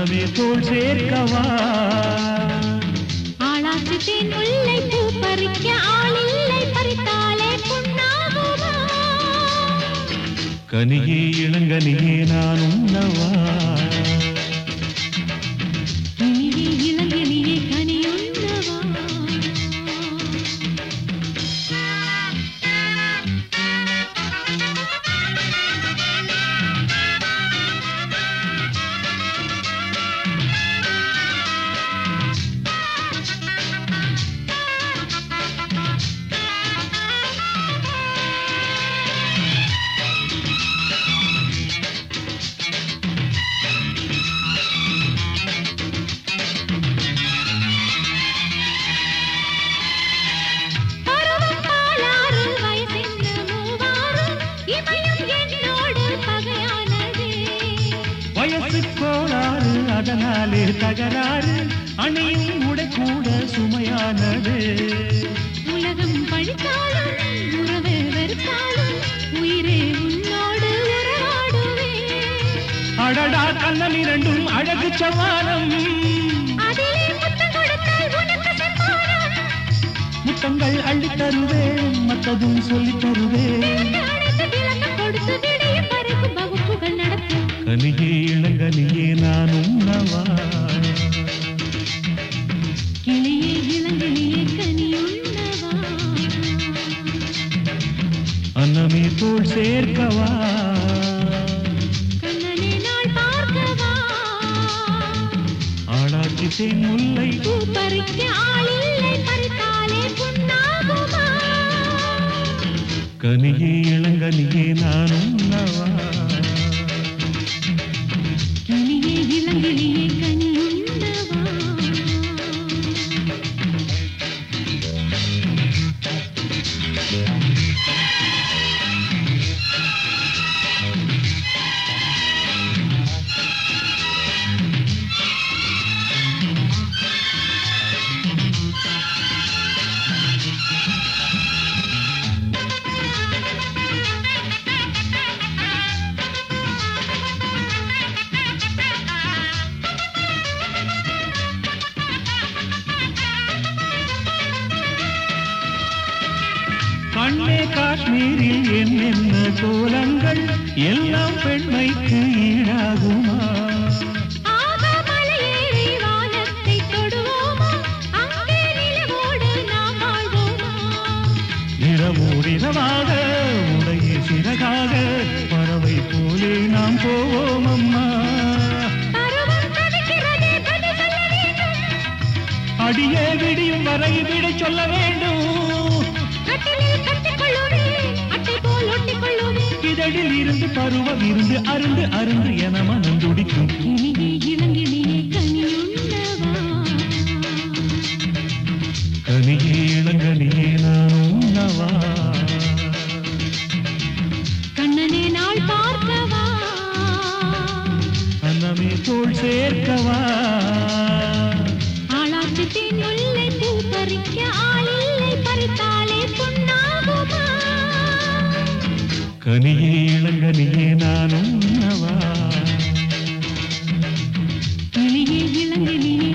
அன்னமே தோல் சேர்க்கவா ஆளாச்சு தேன் முல்லை பூ பறிக்க ஆளில்லை பறித்தாலே புண்ணாகுமா கனியே இளங்கனியே நான் உண்ணவா இனியே இளங்கினியே கனியுண்ணவா பருவம் பாலாறு வயசென்ன மூவாறு இமயம் என்னோடு பகையானதே வயசு கோளாறு அதனாலே தகராறு அணியும் உடை கூட சுமையானது உலகம் பழித்தாலும் உறவு வெறுத்தாலும் உயிரே உன்னோடு உறவாடுவே அடடா கண்ணன் இரண்டும் அழகு சவானம் அதிலே முத்தம் கொடுத்தால் உனக்கு சன்மானம் முத்தங்கள் அள்ளித் தருவேன் மற்றதும் சொல்லித் தருவேன் விளக்கு அணைத்து விளக்கம் கொடுத்து விடையும் வரைக்கும் வகுப்புகள் நடத்தும் கனியே இளங்கனியே நான் உண்ணவா கிளியே இளங்கிளியே கனியுண்ணவா அன்னமே தோல் சேர்க்கவா கண்ணனே நாள் பார்க்கவா ஆளாக்கி தேன் முல்லை பூ பறிக்க ஆளில்லை பறித்தாலே புண்ணாகுமா கனியே இளங்கனியே நான் உண்ணவா கிளியே இளங்கிளியே கனியுண்ணவா கண்ணே காஷ்மீரில் என்னென்ன கோலங்கள் எல்லாம் பெண்மைக்கு ஈடாகுமா ஆகமலையேறி வானத்தை தொடுவோமா அங்கே நிலவோடு நாம் வாழ்வோமா இரவோடிரவாக உடைய சிறகாக பறவை போலே நாம் போவோம் அம்மா பருவம் தவிக்கிறதே பதில் சொல்ல வேண்டும் அடியே விடியும் வரை விடை சொல்ல வேண்டும் கட்டிலில் கட்டிக்கொள்ளுவேன் அட்டை போல் ஒட்டிக்கொள்ளுவேன் இதழில் இருந்து பருவம் இருந்து அருந்து அருந்து என மனம் துடிக்கும் கிளியே இளங்கிளியே கனியுண்ணவா கனியே இளங்கனியே நான் உண்ணவா கண்ணனே நாள் பார்க்கவா அன்னமே தோல் சேர்க்கவா ஆளாச்சு தேன் முல்லை பூ பறிக்க ஆளில்லை பறித்தாலே பொன்னாகுமா கனியே இளங்கனியே நான் உண்ணவா கிளியே இளங்கிளியே